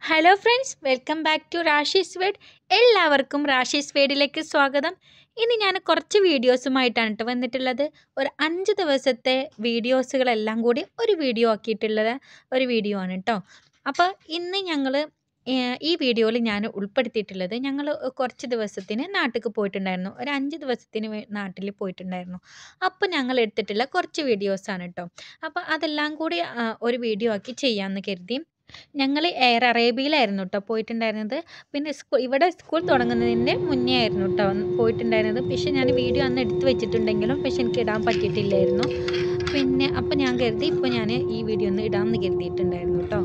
Hello friends welcome back to Rashi's word എല്ലാവർക്കും റാഷീസ് വേഡിലേക്ക് സ്വാഗതം ഇന്ന് ഞാൻ കുറച്ച് വീഡിയോസുമായിട്ടാണ് കേട്ടോ വന്നിട്ടുള്ളത് ഒരു അഞ്ച് ദിവസത്തെ വീഡിയോസുകളെല്ലാം കൂടി ഒരു വീഡിയോ ആക്കിയിട്ടുള്ളത് ഒരു വീഡിയോ ആണ് കേട്ടോ അപ്പോൾ ഇന്ന് ഞങ്ങൾ ഈ വീഡിയോയിൽ ഞാൻ ഉൾപ്പെടുത്തിയിട്ടുള്ളത് ഞങ്ങൾ കുറച്ച് ദിവസത്തിന് നാട്ടിൽ പോയിട്ടുണ്ടായിരുന്നു ഒരു അഞ്ച് ദിവസത്തിന് വേ- നാട്ടിൽ പോയിട്ടുണ്ടായിരുന്നു അപ്പോൾ ഞങ്ങൾ എടുത്തിട്ടുള്ള കുറച്ച് വീഡിയോസാണ് കേട്ടോ അപ്പോൾ അതെല്ലാം കൂടി ആ, ഒരു വീഡിയോ ആക്കി ചെയ്യാമെന്ന് കരുതി ഞങ്ങൾ എയർ അറേബ്യയിലായിരുന്നു കേട്ടോ പോയിട്ടുണ്ടായിരുന്നത് പിന്നെ സ്കൂൾ ഇവിടെ സ്കൂൾ തുടങ്ങുന്നതിൻ്റെ മുന്നേ ആയിരുന്നു കേട്ടോ പോയിട്ടുണ്ടായിരുന്നത് പക്ഷെ ഞാൻ വീഡിയോ അന്ന് എടുത്ത് വെച്ചിട്ടുണ്ടെങ്കിലും പക്ഷെ എനിക്ക് ഇടാൻ പറ്റിയിട്ടില്ലായിരുന്നു പിന്നെ അപ്പം ഞാൻ കരുതി ഇപ്പോൾ ഞാൻ ഈ വീഡിയോ ഒന്ന് ഇടാമെന്ന് കരുതിയിട്ടുണ്ടായിരുന്നു കേട്ടോ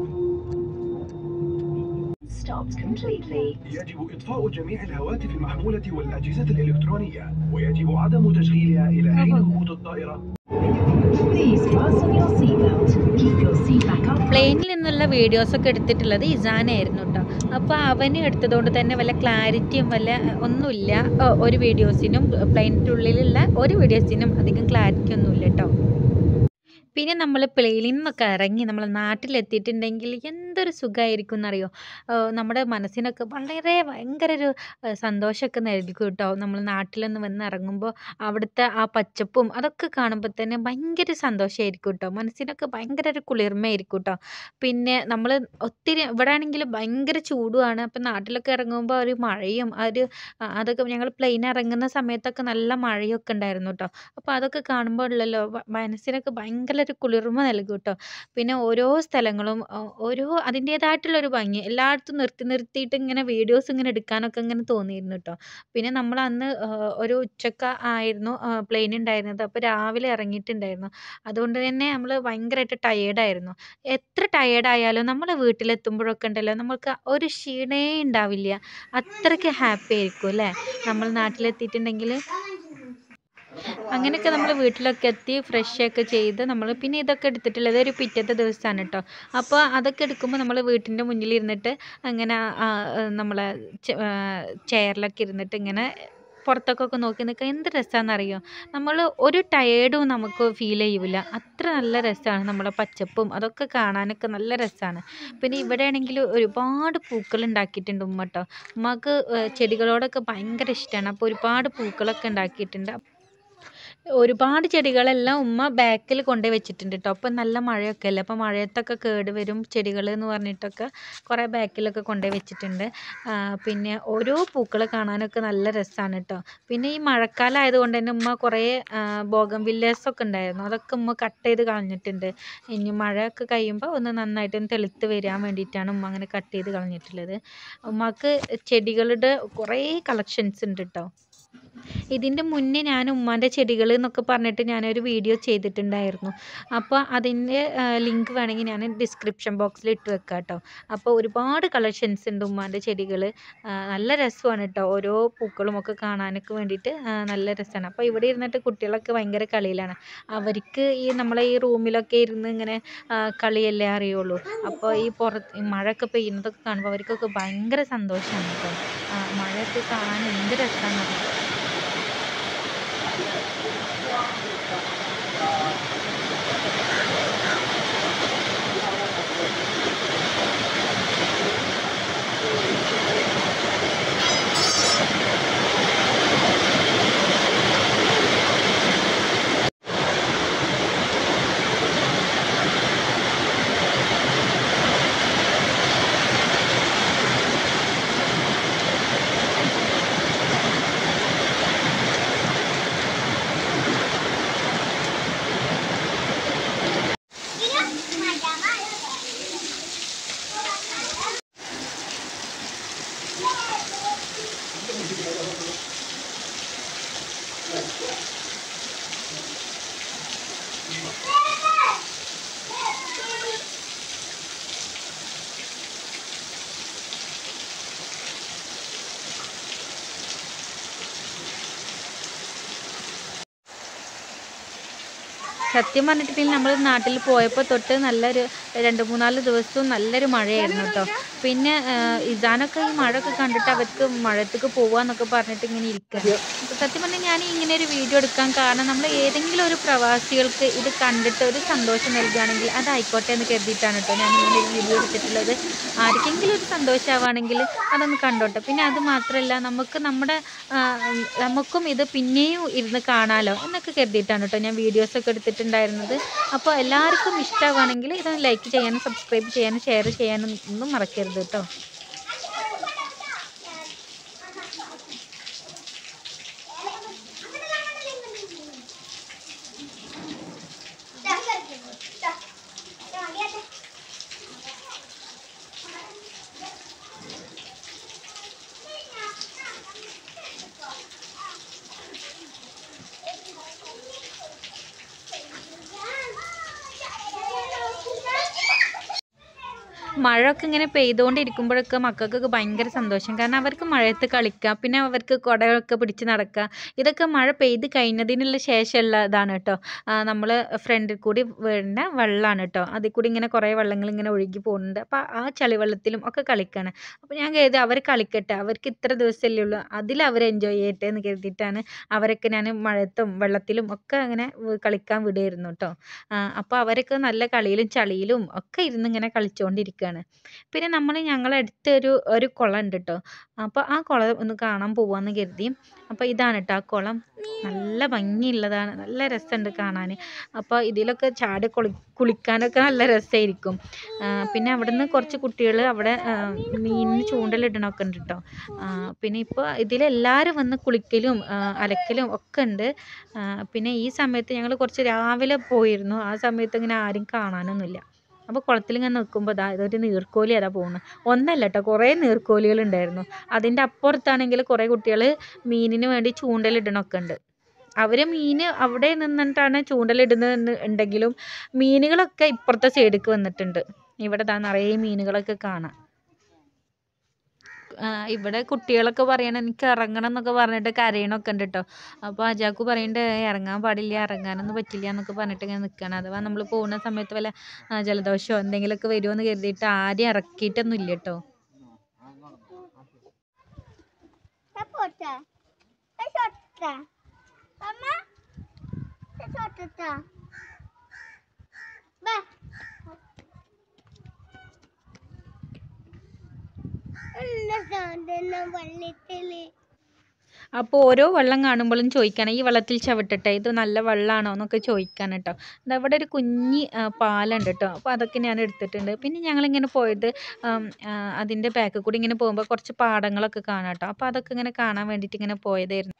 stopped completely. يجب إطفاء جميع الهواتف المحمولة والأجهزة الإلكترونية ويجب عدم تشغيلها إلى حين هبوط الطائرة Please fasten your seatbelt. Keep your seat back up. പ്ലെയിനിൽ നിന്നുള്ള വീഡിയോസൊക്കെ എടുത്തിട്ടുള്ളത് ഇസാനായിരുന്നു കേട്ടോ അപ്പോൾ അവന് എടുത്തതുകൊണ്ട് തന്നെ വല്ല ക്ലാരിറ്റിയും വല്ല ഒന്നുമില്ല ഒ- ഒരു വീഡിയോസിനും പ്ലെയിനിൻ്റെ ഉള്ളിലുള്ള ഒരു വീഡിയോസിനും അധികം ക്ലാരിറ്റി ഒന്നുമില്ല കേട്ടോ പിന്നെ നമ്മൾ പ്ലെയിനിൽ നിന്നൊക്കെ ഇറങ്ങി നമ്മൾ നാട്ടിലെത്തിയിട്ടുണ്ടെങ്കിൽ എന്തൊരു സുഖമായിരിക്കും എന്നറിയോ ഏഹ് നമ്മുടെ മനസ്സിനൊക്കെ വളരെ ഭയങ്കര ഒരു ഏഹ് സന്തോഷമൊക്കെ നൽകും കേട്ടോ നമ്മൾ നാട്ടിലൊന്ന് വന്ന് ഇറങ്ങുമ്പോൾ അവിടുത്തെ ആ പച്ചപ്പും അതൊക്കെ കാണുമ്പോൾ തന്നെ ഭയങ്കര സന്തോഷമായിരിക്കും കേട്ടോ മനസ്സിനൊക്കെ ഭയങ്കര ഒരു കുളിർമയായിരിക്കും കേട്ടോ പിന്നെ നമ്മൾ ഒത്തിരി ഇവിടെ ആണെങ്കിൽ ഭയങ്കര ചൂടുമാണ് അപ്പം നാട്ടിലൊക്കെ ഇറങ്ങുമ്പോൾ ഒരു മഴയും ആ ഒരു ആ, അതൊക്കെ ഞങ്ങൾ പ്ലെയിൻ ഇറങ്ങുന്ന സമയത്തൊക്കെ നല്ല മഴയൊക്കെ ഉണ്ടായിരുന്നു കേട്ടോ അപ്പോൾ അതൊക്കെ കാണുമ്പോൾ ഉള്ളല്ലോ വ- മനസ്സിനൊക്കെ ഭയങ്കര ഒരു കുളിർമ നൽകും കേട്ടോ പിന്നെ ഓരോ സ്ഥലങ്ങളും ഓ- ഓരോ അതിൻ്റേതായിട്ടുള്ളൊരു ഭംഗി എല്ലായിടത്തും നിർത്തി നിർത്തിയിട്ട് ഇങ്ങനെ വീഡിയോസ് ഇങ്ങനെ എടുക്കാനൊക്കെ ഇങ്ങനെ തോന്നിയിരുന്നു കേട്ടോ പിന്നെ നമ്മൾ അന്ന് ആ, ഒരു ഉച്ചക്ക ആയിരുന്നു പ്ലെയിൻ ഉണ്ടായിരുന്നത് അപ്പോൾ രാവിലെ ഇറങ്ങിയിട്ടുണ്ടായിരുന്നു അതുകൊണ്ട് തന്നെ നമ്മൾ ഭയങ്കരമായിട്ട് ടയേർഡായിരുന്നു എത്ര ടയേർഡായാലും നമ്മൾ വീട്ടിലെത്തുമ്പോഴൊക്കെ ഉണ്ടല്ലോ നമ്മൾക്ക് ഒരു ക്ഷീണേ ഉണ്ടാവില്ല അത്രയ്ക്ക് ഹാപ്പി ആയിരിക്കും അല്ലേ നമ്മൾ നാട്ടിലെത്തിയിട്ടുണ്ടെങ്കിൽ അങ്ങനെയൊക്കെ നമ്മൾ വീട്ടിലൊക്കെ എത്തി ഫ്രഷ് ഒക്കെ ചെയ്ത് നമ്മൾ പിന്നെ ഇതൊക്കെ എടുത്തിട്ടുള്ളത് ഒരു പിറ്റത്തെ ദിവസമാണ് കേട്ടോ അപ്പോൾ അതൊക്കെ എടുക്കുമ്പോൾ നമ്മൾ വീട്ടിൻ്റെ മുന്നിൽ ഇരുന്നിട്ട് അങ്ങനെ നമ്മളെ ചെയറിലൊക്കെ ഇരുന്നിട്ട് ഇങ്ങനെ പുറത്തൊക്കെ നോക്കി നിൽക്കുക എന്ത് രസമാണെന്നറിയോ നമ്മൾ ഒരു ടയേർഡും നമുക്ക് ഫീൽ ചെയ്യൂല അത്ര നല്ല രസമാണ് നമ്മളെ പച്ചപ്പും അതൊക്കെ കാണാനൊക്കെ നല്ല രസമാണ് പിന്നെ ഇവിടെ ആണെങ്കിൽ ഒരുപാട് പൂക്കൾ ഉണ്ടാക്കിയിട്ടുണ്ട് ഉമ്മ കേട്ടോ ഉമ്മക്ക് ഏഹ് ചെടികളോടൊക്കെ ഭയങ്കര ഇഷ്ടമാണ് അപ്പോൾ ഒരുപാട് പൂക്കളൊക്കെ ഉണ്ടാക്കിയിട്ടുണ്ട് ഒരുപാട് ചെടികളെല്ലാം ഉമ്മ ബാക്കിൽ കൊണ്ടുപോയി വെച്ചിട്ടുണ്ട് കേട്ടോ അപ്പം നല്ല മഴയൊക്കെ അല്ലേ അപ്പം മഴയത്തൊക്കെ കേട് വരും ചെടികൾ എന്ന് പറഞ്ഞിട്ടൊക്കെ കുറേ ബാക്കിലൊക്കെ കൊണ്ടുപോയി വെച്ചിട്ടുണ്ട് ആ, പിന്നെ ഓരോ പൂക്കൾ കാണാനൊക്കെ നല്ല രസമാണ് കേട്ടോ പിന്നെ ഈ മഴക്കാലം ആയതുകൊണ്ട് തന്നെ ഉമ്മ കുറേ ബോഗം വില്ലേഴ്സൊക്കെ ഉണ്ടായിരുന്നു അതൊക്കെ ഉമ്മ കട്ട് ചെയ്ത് കളഞ്ഞിട്ടുണ്ട് ഇനി മഴയൊക്കെ കഴിയുമ്പോൾ ഒന്ന് നന്നായിട്ട് ഒന്ന് തെളുത്ത് വരാൻ വേണ്ടിയിട്ടാണ് ഉമ്മ അങ്ങനെ കട്ട് ചെയ്ത് കളഞ്ഞിട്ടുള്ളത് ഉമ്മക്ക് ചെടികളുടെ കുറേ കളക്ഷൻസ് ഉണ്ട് കേട്ടോ ഇതിൻ്റെ മുന്നേ ഞാൻ ഉമ്മാൻ്റെ ചെടികൾ എന്നൊക്കെ പറഞ്ഞിട്ട് ഞാനൊരു വീഡിയോ ചെയ്തിട്ടുണ്ടായിരുന്നു അപ്പോൾ അതിൻ്റെ ലിങ്ക് വേണമെങ്കിൽ ഞാൻ ഡിസ്ക്രിപ്ഷൻ ബോക്സിൽ ഇട്ട് വെക്കാം കേട്ടോ അപ്പോൾ ഒരുപാട് കളക്ഷൻസ് ഉണ്ട് ഉമ്മാൻ്റെ ചെടികൾ നല്ല രസമാണ് കേട്ടോ ഓരോ പൂക്കളും ഒക്കെ കാണാനൊക്കെ വേണ്ടിയിട്ട് ആ, നല്ല രസമാണ് അപ്പോൾ ഇവിടെ ഇരുന്നിട്ട് കുട്ടികളൊക്കെ ഭയങ്കര കളിയിലാണ് അവർക്ക് ഈ നമ്മളെ ഈ റൂമിലൊക്കെ ഇരുന്ന് ഇങ്ങനെ ആ, കളിയല്ലേ അറിയുള്ളൂ അപ്പോൾ ഈ പുറത്ത് ഈ മഴയൊക്കെ പെയ്യുന്നതൊക്കെ കാണുമ്പോൾ അവർക്കൊക്കെ ഭയങ്കര സന്തോഷമാണ് കേട്ടോ ആ, മഴയൊക്കെ കാണാൻ എന്ത് രസമാണെന്ന് സത്യം പറഞ്ഞിട്ടുണ്ടെങ്കിൽ നമ്മൾ നാട്ടിൽ പോയപ്പോൾ തൊട്ട് നല്ലൊരു രണ്ട് മൂന്നാല് ദിവസവും നല്ലൊരു മഴയായിരുന്നു കേട്ടോ പിന്നെ ആ, ഇസാനൊക്കെ ഈ മഴയൊക്കെ കണ്ടിട്ട് അവർക്ക് മഴത്തേക്ക് പോവാന്നൊക്കെ പറഞ്ഞിട്ട് ഇങ്ങനെ ഇരിക്കുക സത്യം പറഞ്ഞാൽ ഞാൻ ഇങ്ങനെ ഒരു വീഡിയോ എടുക്കാൻ കാരണം നമ്മൾ ഏതെങ്കിലും ഒരു പ്രവാസികൾക്ക് ഇത് കണ്ടിട്ട് ഒരു സന്തോഷം നൽകുകയാണെങ്കിൽ അതായിക്കോട്ടെ എന്ന് കരുതിയിട്ടാണ് കേട്ടോ ഞാൻ ഇങ്ങനെ ഒരു വീഡിയോ എടുത്തിട്ടുള്ളത് ആർക്കെങ്കിലും ഒരു സന്തോഷമാവുകയാണെങ്കിൽ അതൊന്ന് കണ്ടോട്ടെ പിന്നെ അത് മാത്രമല്ല നമുക്ക് നമ്മുടെ ആ, നമുക്കും ഇത് പിന്നെയും ഇരുന്ന് കാണാലോ എന്നൊക്കെ കരുതിയിട്ടാണ് കേട്ടോ ഞാൻ വീഡിയോസൊക്കെ എടുത്തിട്ടുണ്ടായിരുന്നത് അപ്പോൾ എല്ലാവർക്കും ഇഷ്ടമാവുകയാണെങ്കിൽ ഇതൊന്ന് ലൈക്ക് ചെയ്യാനും സബ്സ്ക്രൈബ് ചെയ്യാനും ഷെയർ ചെയ്യാനും ഒന്നും മറക്കരുത് കേട്ടോ മഴയൊക്കെ ഇങ്ങനെ പെയ്തുകൊണ്ടിരിക്കുമ്പോഴൊക്കെ മക്കൾക്കൊക്കെ ഭയങ്കര സന്തോഷം കാരണം അവർക്ക് മഴയത്ത് കളിക്കാം പിന്നെ അവർക്ക് കുടയൊക്കെ പിടിച്ച് നടക്കുക ഇതൊക്കെ മഴ പെയ്ത് കഴിഞ്ഞതിനുള്ള ശേഷമുള്ള ഇതാണ് കേട്ടോ നമ്മൾ ഫ്രണ്ടിൽ കൂടി വരുന്ന വെള്ളമാണ് കേട്ടോ അതിൽ കൂടി ഇങ്ങനെ കുറേ വെള്ളങ്ങൾ ഇങ്ങനെ ഒഴുകി പോകുന്നുണ്ട് അപ്പോൾ ആ ചളിവെള്ളത്തിലും ഒക്കെ കളിക്കാണ് അപ്പോൾ ഞാൻ കരുതി അവർ കളിക്കട്ടെ അവർക്ക് ഇത്ര ദിവസമല്ലേ ഉള്ളൂ അതിൽ അവർ എൻജോയ് ചെയ്യട്ടെ എന്ന് കരുതിയിട്ടാണ് അവരൊക്കെ ഞാൻ മഴയത്തും വെള്ളത്തിലും ഒക്കെ അങ്ങനെ വ് കളിക്കാൻ വിടുമായിരുന്നു കേട്ടോ അപ്പോൾ അവരൊക്കെ നല്ല കളിയിലും ചളിയിലും ഒക്കെ ഇരുന്ന് ഇങ്ങനെ കളിച്ചുകൊണ്ടിരിക്കുകയാണ് പിന്നെ നമ്മൾ ഞങ്ങളെ അടുത്തൊരു ഒരു കുളം ഉണ്ട് കേട്ടോ അപ്പോൾ ആ കുളം ഒന്ന് കാണാൻ പോവാന്ന് കരുതി അപ്പോൾ ഇതാണ് കേട്ടോ ആ കുളം നല്ല ഭംഗിയുള്ളതാണ് നല്ല രസമുണ്ട് കാണാൻ അപ്പോൾ ഇതിലൊക്കെ ചാടി കുളി കുളിക്കാനൊക്കെ നല്ല രസമായിരിക്കും പിന്നെ അവിടെ നിന്ന് കുറച്ച് കുട്ടികൾ അവിടെ ആ, മീനിന് ചൂണ്ടലിടണമൊക്കെ ഉണ്ട് കേട്ടോ പിന്നെ ഇപ്പോൾ ഇതിലെല്ലാവരും വന്ന് കുളിക്കലും ആ, അലക്കലും ഒക്കെ ഉണ്ട് ആ, പിന്നെ ഈ സമയത്ത് ഞങ്ങൾ കുറച്ച് രാവിലെ പോയിരുന്നു ആ സമയത്ത് ഇങ്ങനെ ആരും കാണാനൊന്നുമില്ല അപ്പോൾ കുളത്തിൽ ഇങ്ങനെ നിൽക്കുമ്പോൾ ദാ ഇതൊരു നീർക്കോലി അതാ പോകുന്നത് ഒന്നല്ല കേട്ടോ കുറേ നീർക്കോലികൾ ഉണ്ടായിരുന്നു അതിൻ്റെ അപ്പുറത്താണെങ്കിൽ കുറേ കുട്ടികൾ മീനിന് വേണ്ടി ചൂണ്ടലിടണമൊക്കെ ഉണ്ട് അവർ മീൻ അവിടെ നിന്നിട്ടാണ് ചൂണ്ടലിടുന്നത് ഉണ്ടെങ്കിലും മീനുകളൊക്കെ ഇപ്പുറത്തെ സൈഡിലേക്ക് വന്നിട്ടുണ്ട് ഇവിടെ ദാ നിറയെ മീനുകളൊക്കെ കാണാം ആ, ഇവിടെ കുട്ടികളൊക്കെ പറയണം എനിക്ക് ഇറങ്ങണം എന്നൊക്കെ പറഞ്ഞിട്ട് കരയണമൊക്കെ ഉണ്ട് കേട്ടോ അപ്പോൾ അജാക്കു പറയുന്നുണ്ട് "ഏയ് ഇറങ്ങാൻ പാടില്ല ഇറങ്ങാനൊന്നും പറ്റില്ല എന്നൊക്കെ പറഞ്ഞിട്ട് ഇങ്ങനെ നിൽക്കുകയാണ് അഥവാ നമ്മൾ പോകുന്ന സമയത്ത് വല്ല ആ, ജലദോഷമോ എന്തെങ്കിലുമൊക്കെ വരുമോ എന്ന് കരുതിയിട്ട് ആരും ഇറക്കിയിട്ടൊന്നും ഇല്ല കേട്ടോ Sapota. Sapota. Mama. Sapota. Ba. വെള്ളത്തില് അപ്പോൾ ഓരോ വെള്ളം കാണുമ്പോഴും ചോദിക്കണം ഈ വെള്ളത്തിൽ ചവിട്ടട്ടെ ഇത് നല്ല വെള്ളമാണോ എന്നൊക്കെ ചോദിക്കാൻ കേട്ടോ ദാ ഇവിടെ ഒരു കുഞ്ഞി ആ, പാലുണ്ട് കേട്ടോ അപ്പോൾ അതൊക്കെ ഞാൻ എടുത്തിട്ടുണ്ട് പിന്നെ ഞങ്ങളിങ്ങനെ പോയത് ആം, ആ, അതിൻ്റെ ബാക്കിൽ കൂടി ഇങ്ങനെ പോകുമ്പോൾ കുറച്ച് പാടങ്ങളൊക്കെ കാണാം കേട്ടോ അപ്പോൾ അതൊക്കെ ഇങ്ങനെ കാണാൻ വേണ്ടിയിട്ട് ഇങ്ങനെ പോയതായിരുന്നു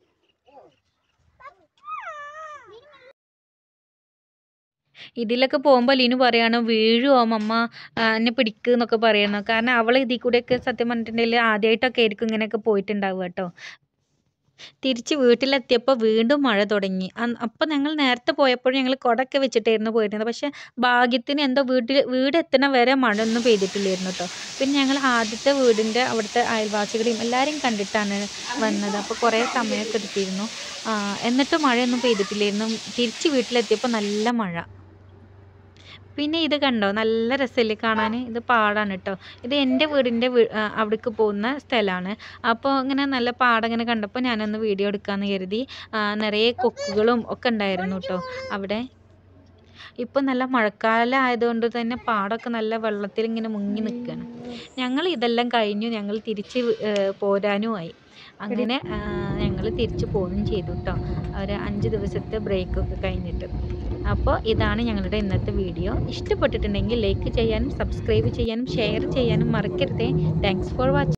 ഇതിലൊക്കെ പോകുമ്പോൾ ലിനു പറയാണ് വീഴുമോ മമ്മ ആ, എന്നെ പിടിക്ക് എന്നൊക്കെ പറയണം കാരണം അവൾ ഇതിൽ കൂടെയൊക്കെ സത്യം പറഞ്ഞിട്ടുണ്ടെങ്കിൽ ആദ്യമായിട്ടൊക്കെ ആയിരിക്കും ഇങ്ങനെയൊക്കെ പോയിട്ടുണ്ടാവുക കേട്ടോ തിരിച്ച് വീട്ടിലെത്തിയപ്പോൾ വീണ്ടും മഴ തുടങ്ങി അന്ന് അപ്പം ഞങ്ങൾ നേരത്തെ പോയപ്പോഴും ഞങ്ങൾ കുടയൊക്കെ വെച്ചിട്ടായിരുന്നു പോയിരുന്നത് പക്ഷേ ഭാഗ്യത്തിന് എന്തോ വീട്ടിൽ വീട് എത്തണ വരെ മഴ ഒന്നും പെയ്തിട്ടില്ലായിരുന്നു കേട്ടോ പിന്നെ ഞങ്ങൾ ആദ്യത്തെ വീടിൻ്റെ അവിടുത്തെ അയൽവാസികളെയും എല്ലാവരെയും കണ്ടിട്ടാണ് വന്നത് അപ്പോൾ കുറേ സമയമൊക്കെ എടുത്തിരുന്നു ആ, എന്നിട്ട് മഴയൊന്നും പെയ്തിട്ടില്ലായിരുന്നു തിരിച്ച് വീട്ടിലെത്തിയപ്പോൾ നല്ല മഴ പിന്നെ ഇത് കണ്ടോ നല്ല രസമില്ലേ കാണാൻ ഇത് പാടാണ് കേട്ടോ ഇത് എൻ്റെ വീടിൻ്റെ വീ ആ, അവിടേക്ക് പോകുന്ന സ്ഥലമാണ് അപ്പോൾ ഇങ്ങനെ നല്ല പാടം ഇങ്ങനെ കണ്ടപ്പോൾ ഞാനൊന്ന് വീഡിയോ എടുക്കാമെന്ന് കരുതി ആ, നിറയെ കൊക്കുകളും ഒക്കെ ഉണ്ടായിരുന്നു കേട്ടോ അവിടെ ഇപ്പം നല്ല മഴക്കാലം ആയതുകൊണ്ട് തന്നെ പാടമൊക്കെ നല്ല വെള്ളത്തിൽ ഇങ്ങനെ മുങ്ങി നിൽക്കുകയാണ് ഞങ്ങൾ ഇതെല്ലാം കഴിഞ്ഞു ഞങ്ങൾ തിരിച്ച് ഏ, പോരാനുമായി അങ്ങനെ ഞങ്ങൾ തിരിച്ച് പോവുകയും ചെയ്തു കേട്ടോ ഒരു അഞ്ച് ദിവസത്തെ ബ്രേക്കൊക്കെ കഴിഞ്ഞിട്ട് അപ്പോൾ ഇതാണ് ഞങ്ങളുടെ ഇന്നത്തെ വീഡിയോ ഇഷ്ടപ്പെട്ടിട്ടുണ്ടെങ്കിൽ ലൈക്ക് ചെയ്യാനും സബ്സ്ക്രൈബ് ചെയ്യാനും ഷെയർ ചെയ്യാനും മറക്കരുതേ താങ്ക്സ് ഫോർ വാച്ചിങ്